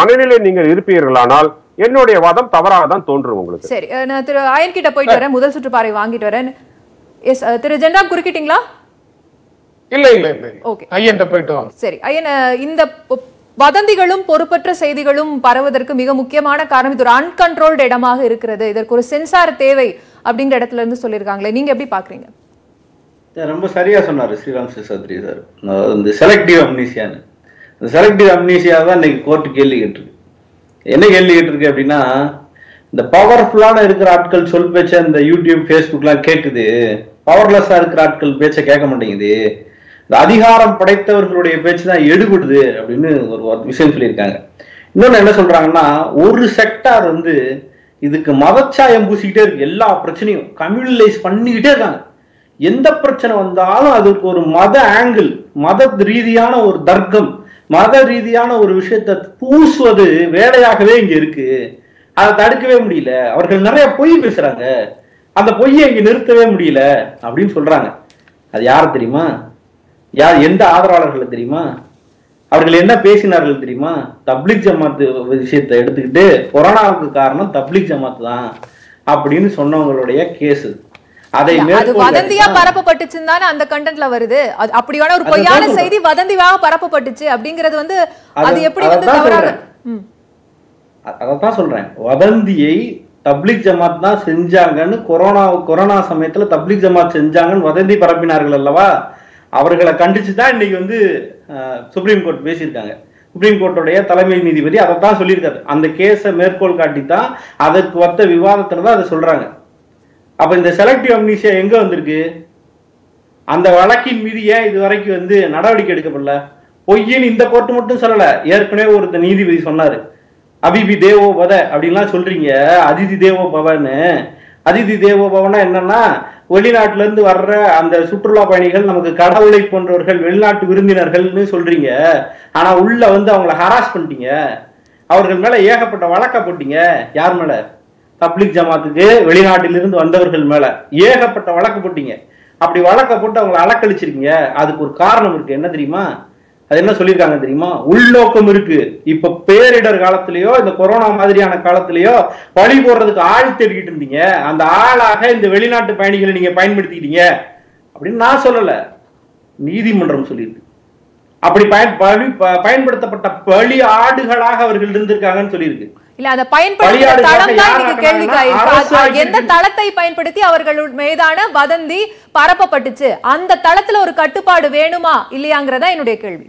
மனநிலை நீங்கள் இருப்பீர்களானால் என்னுடைய வாதம் தவறாக தான் தோன்றும் உங்களுக்கு சரி அஹ், நான் திரு அயன் கிட்ட போயிட்டு வரேன் முதல் சுற்று பார்வை வாங்கிட்டு வரேன் எஸ் திரு ஜென்ராம் குறுக்கிட்டீங்களா இல்ல இல்ல இல்ல Okay. ஐயன்ட்ட போயிட்டு வாங்க சரி ஐயன் அஹ், இந்த பொ- வதந்திகளும் பொறுப்பற்ற செய்திகளும் பரவுவதற்கு மிக முக்கியமான காரணம் இது ஒரு அன்கண்ட்ரோல்டு இடமாக இருக்கிறது இதற்கு ஒரு சென்சார் தேவை அப்படிங்கிற இடத்துல இருந்து சொல்லியிருக்காங்களே நீங்க எப்படி பாக்குறீங்க ரொம்ப சரியா சொன்னாரு ஸ்ரீராம் சேஷாத்ரி சார் அதாவது இந்த செலக்டிவ் அம்னீசியான்னு இந்த செலக்டிவ் அம்னீசியா தான் இன்னைக்கு கோர்ட்டு கேள்வி கேட்டிருக்கு என்ன கேள்வி கேட்டிருக்கு அப்படின்னா இந்த பவர்ஃபுல்லான இருக்கிற ஆட்கள் சொல் பேச்ச இந்த யூடியூப் ஃபேஸ்புக்லாம் கேட்குது பவர்லெஸ்ஸா இருக்கிற ஆட்கள் பேச்ச கேட்க மாட்டேங்குது இந்த அதிகாரம் படைத்தவர்களுடைய பேச்சு தான் எடுபடுது அப்படின்னு ஒரு ஒரு விஷயம் சொல்லியிருக்காங்க இன்னொன்னு என்ன சொல்றாங்கன்னா ஒரு செக்டார் வந்து இதுக்கு மதச்சாயம் பூசிக்கிட்டே இருக்கு எல்லா பிரச்சனையும் கம்யூனலைஸ் பண்ணிக்கிட்டே இருக்காங்க எந்த பிரச்சனை வந்தாலும் அதுக்கு ஒரு மத ஆங்கிள் மத ரீதியான ஒரு தர்க்கம் மத ரீதியான ஒரு விஷயத்தை பூசுவது வேலையாகவே இங்க இருக்கு அதை தடுக்கவே முடியல அவர்கள் நிறைய பொய் பேசுறாங்க அந்த பொய்யை இங்க நிறுத்தவே முடியல அப்படின்னு சொல்றாங்க அது யார் தெரியுமா யார் எந்த ஆதரவாளர்கள் தெரியுமா அவர்கள் என்ன பேசினார்கள் தெரியுமா தப்லிக் ஜமாத்து விஷயத்தை எடுத்துக்கிட்டு கொரோனாவுக்கு காரணம் தப்லிக் ஜமாத் தான் அப்படின்னு சொன்னவங்களுடைய கேஸ் அதை அது மேற்கோள் வதந்தியா காட்டி தான் பரப்பப்பட்டுச்சுன்னு தானே அந்த கண்டென்ட்ல வருது அது அப்படியான ஒரு அதுதான் பொய்யான சொல்றேன். செய்தி வதந்தியாக பரப்பப்பட்டுச்சு அப்படிங்கிறது வந்து அது அது- எப்படி வந்து அதைத்தான் தவறாக சொல்றேன். ம். அ- அதைத்தான் சொல்றேன் வதந்தியை தப்லிக் ஜமாத் தான் செஞ்சாங்கன்னு கொரோனா கொரோனா சமயத்துல தப்லிக் ஜமாத் செஞ்சாங்கன்னு வதந்தி பரப்பினார்கள் அல்லவா அவர்களை கண்டிச்சு தான் இன்னைக்கு வந்து அஹ், சுப்ரீம் கோர்ட் பேசியிருக்காங்க சுப்ரீம் கோர்ட்டுடைய தலைமை நீதிபதி அதை தான் சொல்லியிருக்காரு அந்த கேஸை மேற்கோள் காட்டி தான் அதற்கு ஒத்த விவாதத்துல தான் அதை சொல்றாங்க அப்ப இந்த செலக்டிவ் அம்னீசியா எங்க வந்திருக்கு அந்த வழக்கின் மீது ஏன் இது வரைக்கும் வந்து நடவடிக்கை எடுக்கப்படல பொய்யின் இந்த கோர்ட்டு மட்டும் சொல்லல ஏற்கனவே ஒரு நீதிபதி சொன்னாரு அபிபி தேவோ பத அப்படின்லாம் சொல்றீங்க அதிதி தேவோ பவன்னு அதிதி தேவோ பவனா என்னன்னா வெளிநாட்டுல இருந்து வர்ற அந்த சுற்றுலா பயணிகள் நமக்கு கடவுளை போன்றவர்கள் வெளிநாட்டு விருந்தினர்கள்னு சொல்றீங்க ஆனா உள்ள வந்து அவங்கள ஹராஸ் பண்ணிட்டீங்க அவர்கள் மேல ஏகப்பட்ட வழக்க போட்டீங்க யார் மேல தப்லிக் ஜமாத்துக்கு வெளிநாட்டிலிருந்து வந்தவர்கள் மேல ஏகப்பட்ட வழக்கு போட்டீங்க அப்படி வழக்க போட்டு அவங்களை அலக்களிச்சிருக்கீங்க அதுக்கு ஒரு காரணம் இருக்கு என்ன தெரியுமா அது என்ன சொல்லியிருக்காங்க தெரியுமா உள்நோக்கம் இருக்கு இப்ப பேரிடர் காலத்திலயோ இந்த கொரோனா மாதிரியான காலத்திலயோ பழி போடுறதுக்கு ஆள் தேடிக்கிட்டு இருந்தீங்க அந்த ஆளாக இந்த வெளிநாட்டு பயணிகளை நீங்க பயன்படுத்திக்கிட்டீங்க அப்படின்னு நான் சொல்லல நீதிமன்றம் சொல்லியிருக்கு அப்படி பயன் பழி ப- பயன்படுத்தப்பட்ட பழி ஆடுகளாக அவர்கள் இருந்திருக்காங்கன்னு சொல்லியிருக்கு இல்ல அதை பயன்படுத்திய பலியாடுகளாக தளம் தான் யார் இன்னைக்கு கேள்விக்கு ஆக்குனாங்கன்னா, ஆயிருக்கு. அது- அரசு எந்த ஆக்கியிருக்கு. தளத்தை பயன்படுத்தி அவர்கள் மீதான வதந்தி பரப்பப்பட்டுச்சு அந்த தளத்துல ஒரு கட்டுப்பாடு வேணுமா இல்லையாங்கிறதா என்னுடைய கேள்வி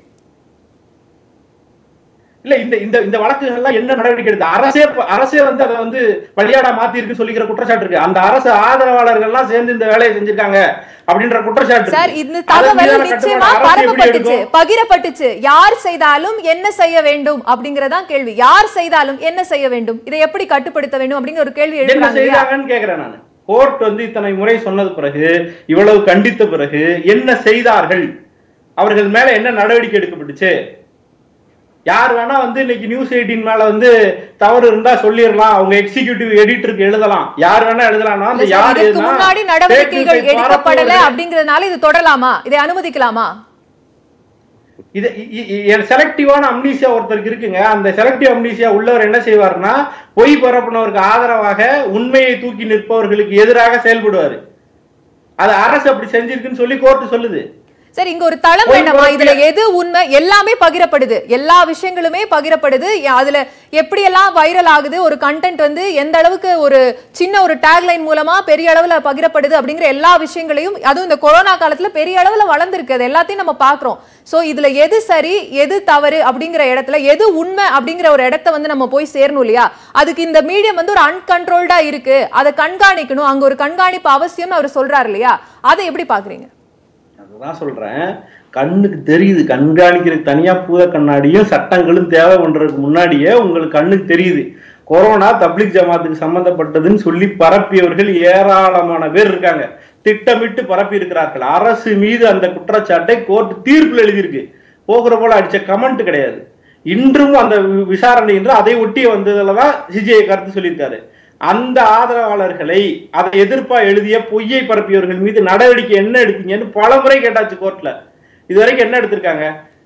இல்ல இந்த இந்த இந்த வழக்குகள்லாம் என்ன நடவடிக்கை எடுத்து அரசே அரசே வந்து அதை வந்து பலியாடா மாத்தி இருக்கு சொல்லிக்கிற குற்றச்சாட்டு இருக்கு அந்த அரசு ஆதரவாளர்கள்லாம் சேர்ந்து இந்த வேலையை செஞ்சிருக்காங்க அப்படின்ற குற்றச்சாட்டு இருக்கு. சார் இந்த அதன் தகவல் மீதான நிச்சயமா கட்டுப்பாடு அரசு எப்படி பரப்பப்பட்டுச்சு எடுக்கும்? பகிரப்பட்டுச்சு யார் செய்தாலும் என்ன செய்ய வேண்டும் அப்படிங்கறதான் கேள்வி யார் செய்தாலும் என்ன செய்ய வேண்டும் இதை எப்படி கட்டுப்படுத்த வேண்டும் அப்படிங்கிற ஒரு கேள்வி என்ன எழுப்புறாங்க இல்லையா? செய்தாங்கன்னு கேக்குறேன் நான் கோர்ட் வந்து இத்தனை முறை சொன்னது பிறகு இவ்வளவு கண்டித்த பிறகு என்ன செய்தார்கள் அவர்கள் மேல என்ன நடவடிக்கை எடுக்கப்பட்டுச்சு யார் வேணா வந்து இன்னைக்கு நியூஸ் எயிட்டின் மேல வந்து தவறு இருந்தா சொல்லிடலாம் அவங்க எக்ஸிகியூட்டிவ் எடிட்டருக்கு எழுதலாம் யார் வேணா எழுதலாம்னா அந்த இல்ல சார், யார் இதுக்கு எழுதினா முன்னாடி fake நடவடிக்கைகள் news ஐ எடுக்கப்படல பரப்புவர்கள் அப்படிங்கறதுனால இது தொடரலாமா இதை அனுமதிக்கலாமா இது செலக்டிவான அம்னீசியா ஒருத்தருக்கு இருக்குங்க அந்த செலக்டிவ் அம்னீசியா உள்ளவர் என்ன செய்வார்னா பொய் பரப்புனவருக்கு ஆதரவாக உண்மையை தூக்கி நிற்பவர்களுக்கு எதிராக செயல்படுவாரு அது அரசு அப்படி செஞ்சிருக்குன்னு சொல்லி கோர்ட் சொல்லுது சரி இங்க ஒரு தளம் ஒரு வேண்டாமா குழந்தை- இதுல எது உண்மை எல்லாமே பகிரப்படுது எல்லா விஷயங்களுமே பகிரப்படுது ய- அதுல எப்படி எல்லாம் வைரல் ஆகுது ஒரு கண்டென்ட் வந்து எந்த அளவுக்கு ஒரு சின்ன ஒரு டேக்லைன் மூலமா பெரிய அளவுல பகிரப்படுது அப்படிங்கிற எல்லா விஷயங்களையும் அதுவும் இந்த கொரோனா காலத்துல பெரிய அளவுல வளர்ந்துருக்கு அது எல்லாத்தையும் நம்ம பாக்குறோம் சோ இதுல எது சரி எது தவறு அப்படிங்கிற இடத்துல எது உண்மை அப்படிங்கிற ஒரு இடத்த வந்து நம்ம போய் சேரணும் இல்லையா அதுக்கு இந்த மீடியம் வந்து ஒரு அன்கண்ட்ரோல்டா இருக்கு அதை கண்காணிக்கணும் அங்க ஒரு கண்காணிப்பு அவசியம்னு அவர் சொல்றாரு இல்லையா அதை எப்படி பாக்குறீங்க அதுதான் சொல்றேன் கண்ணுக்கு தெரியுது கண்காணிக்கிறதுக்கு தனியா பூத கண்ணாடியும் சட்டங்களும் தேவை பண்றதுக்கு முன்னாடியே உங்களுக்கு கண்ணுக்கு தெரியுது கொரோனா தப்லிக் ஜமாத்துக்கு சம்பந்தப்பட்டதுன்னு சொல்லி பரப்பியவர்கள் ஏராளமான பேர் இருக்காங்க திட்டமிட்டு பரப்பி இருக்கிறார்கள் அரசு மீது அந்த குற்றச்சாட்டை கோர்ட் தீர்ப்பில் எழுதியிருக்கு போகிற போல அடிச்ச கமெண்ட் கிடையாது இன்றும் அந்த வி- விசாரணை என்று அதை ஒட்டி வந்ததுல தான் சிஜிஐ கருத்து சொல்லியிருக்காரு அந்த ஆதரவாளர்களை அதை எதிர்ப்பா எழுதிய பொய்யை பரப்பியவர்கள் மீது நடவடிக்கை என்ன எடுத்தீங்கன்னு பல முறை கேட்டாச்சு கோர்ட்ல இது வரைக்கும் என்ன எடுத்திருக்காங்க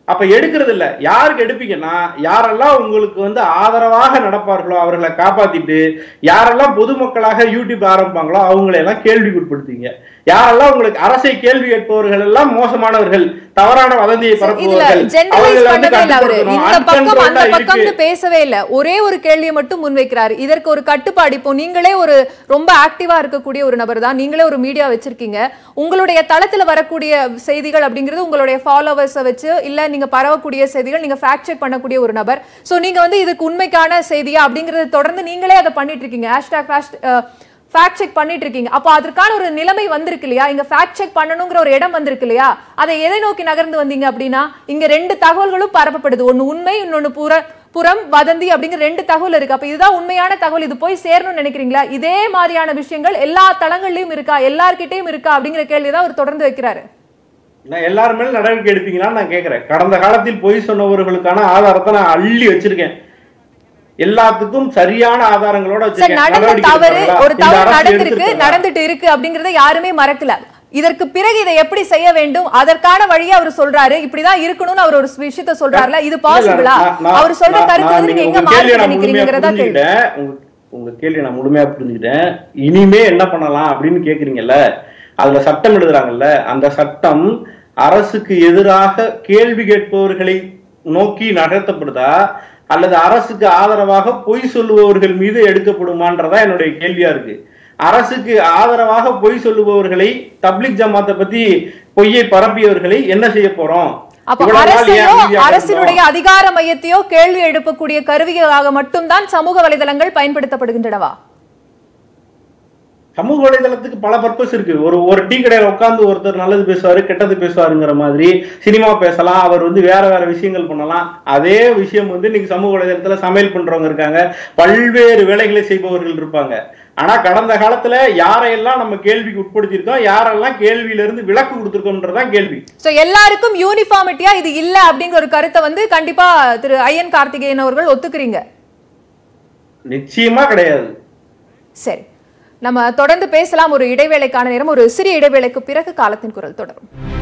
அப்ப எடுக்கிறது இல்ல யாருக்கு எடுப்பீங்கன்னா யாரெல்லாம் உங்களுக்கு வந்து ஆதரவாக நடப்பார்களோ அவர்களை காப்பாத்திட்டு யாரெல்லாம் பொதுமக்களாக யூடியூப் ஆரம்பிப்பாங்களோ அவங்களை எல்லாம் கேள்விக்குட்படுத்துவீங்க யாரெல்லாம் உங்களுக்கு அரசை கேள்வி கேட்பவர்கள் எல்லாம் மோசமானவர்கள் தவறான வதந்தியை இதுல பரப்புபவர்கள் ஜெனரலைஸ் அவர்களை வந்து பண்ணவே இல்ல அவரு கட்டுப்படுத்தணும். இந்த பக்கம் அந்த uncontrolled-ஆ பக்கம்னு இருக்கு. பேசவே இல்ல ஒரே ஒரு கேள்வியை மட்டும் முன்வைக்கிறாரு இதற்கு ஒரு கட்டுப்பாடு இப்போ நீங்களே ஒரு ரொம்ப ஆக்டிவா இருக்கக்கூடிய ஒரு நபர் தான் நீங்களே ஒரு மீடியா வச்சிருக்கீங்க உங்களுடைய தளத்துல வரக்கூடிய செய்திகள் அப்படிங்கிறது உங்களுடைய ஃபாலோவர்ஸை வச்சு இல்ல நீங்க பரவக்கூடிய செய்திகள் நீங்க ஃபேக்ட் செக் பண்ணக்கூடிய ஒரு நபர் சோ நீங்க வந்து இதுக்கு உண்மைக்கான செய்தியா அப்படிங்கறத தொடர்ந்து நீங்களே அதை பண்ணிட்டு இருக்கீங்க ஹேஷ்டாக் ஃபேக்ட் செக் பண்ணிட்டு இருக்கீங்க அப்போ அதற்கான ஒரு நிலைமை வந்திருக்கு இல்லையா இங்க ஃபேக்ட் செக் பண்ணணுங்கிற ஒரு இடம் வந்திருக்கு இல்லையா அதை எதை நோக்கி நகர்ந்து வந்தீங்க அப்படின்னா இங்க ரெண்டு தகவல்களும் பரப்பப்படுது ஒன்னு உண்மை இன்னொன்னு புற புறம் வதந்தி அப்படிங்கிற ரெண்டு தகவல் இருக்கு அப்ப இதுதான் உண்மையான தகவல் இது போய் சேரணும்னு நினைக்கிறீங்களா இதே மாதிரியான விஷயங்கள் எல்லா தளங்கள்லயும் இருக்கா எல்லார்கிட்டயும் இருக்கா அப்படிங்கிற கேள்வி தான் அவர் தொடர்ந்து வைக்கிறாரு நான் எல்லாரும் மேல நடவடிக்கை எடுப்பீங்களான்னு நான் கேட்கிறேன் கடந்த காலத்தில் பொய் சொன்னவர்களுக்கான ஆதாரத்தை நான் அள்ளி வச்சிருக்கேன் எல்லாத்துக்கும் சரியான ஆதாரங்களோட சார் வச்சிருக்கேன் நடந்த நடவடிக்கை தவறு எடுப்பாங்களா? ஒரு இந்த தவறு அரசு நடந்திருக்கு எடுத்திருக்கிறதா? நடந்துட்டு இருக்கு அப்படிங்கறத யாருமே மறக்கல இதற்கு பிறகு இதை எப்படி செய்ய வேண்டும் அதற்கான வழியை அவர் சொல்றாரு இப்படிதான் இருக்கணும்னு அவர் ஒரு விஷயத்த சொல்றாருல இது பாசிபிளா நான்- நான்- அவர் சொல்ற நான்- கருத்து நான் வந்து நீங்க நீங்க எங்க உங்க கேள்வியை மாற்றி நான் முழுமையா நினைக்கிறீங்கிறதா கேள்வி புரிஞ்சுக்கிட்டேன். உங்க- உங்க கேள்வியை நான் முழுமையா புரிஞ்சுக்கிட்டேன் இனிமே என்ன பண்ணலாம் அப்படின்னு கேக்குறீங்கல்ல அதுல சட்டம் எழுதுறாங்கல்ல அந்த சட்டம் அரசுக்கு எதிராக கேள்வி கேட்பவர்களை நோக்கி நகர்த்தப்படுதா அல்லது அரசுக்கு ஆதரவாக பொய் சொல்லுபவர்கள் மீது எடுக்கப்படுமான்றதா என்னுடைய கேள்வியா இருக்கு அரசுக்கு ஆதரவாக பொய் சொல்லுபவர்களை தப்லிக் ஜமாத்தை பத்தி பொய்யை பரப்பியவர்களை என்ன செய்ய போறோம் அப்ப இவ்வளவு நாள் ஏன் அரசையோ அமைதியாக இருந்தோம்? அரசினுடைய அதிகார மையத்தையோ கேள்வி எழுப்பக்கூடிய கருவிகளாக மட்டும்தான் சமூக வலைதளங்கள் பயன்படுத்தப்படுகின்றனவா சமூக வலைதளத்துக்கு பல பர்பஸ் இருக்கு ஒரு ஒரு டீ கடையில உட்கார்ந்து ஒருத்தர் நல்லது பேசுவாரு கெட்டது பேசுவாருங்கிற மாதிரி சினிமா பேசலாம் அவர் வந்து வேற வேற விஷயங்கள் பண்ணலாம் அதே விஷயம் வந்து இன்னைக்கு சமூக வலைதளத்துல சமையல் பண்றவங்க இருக்காங்க பல்வேறு வேலைகளை செய்பவர்கள் இருப்பாங்க ஆனா கடந்த காலத்துல யாரையெல்லாம் நம்ம கேள்விக்கு உட்படுத்தியிருக்கோம் யாரெல்லாம் கேள்வியில இருந்து விலக்கு கொடுத்திருக்கோம்ன்றதான் கேள்வி சோ எல்லாருக்கும் யூனிஃபார்மிட்டியா இது இல்ல அப்படிங்கிற ஒரு கருத்தை வந்து கண்டிப்பா திரு ஐயன் கார்த்திகேயன் அவர்கள் ஒத்துக்கிறீங்க நிச்சயமா கிடையாது சரி நம்ம தொடர்ந்து பேசலாம் ஒரு இடைவேளைக்கான நேரம் ஒரு சிறிய இடைவேளைக்கு பிறகு காலத்தின் குரல் தொடரும்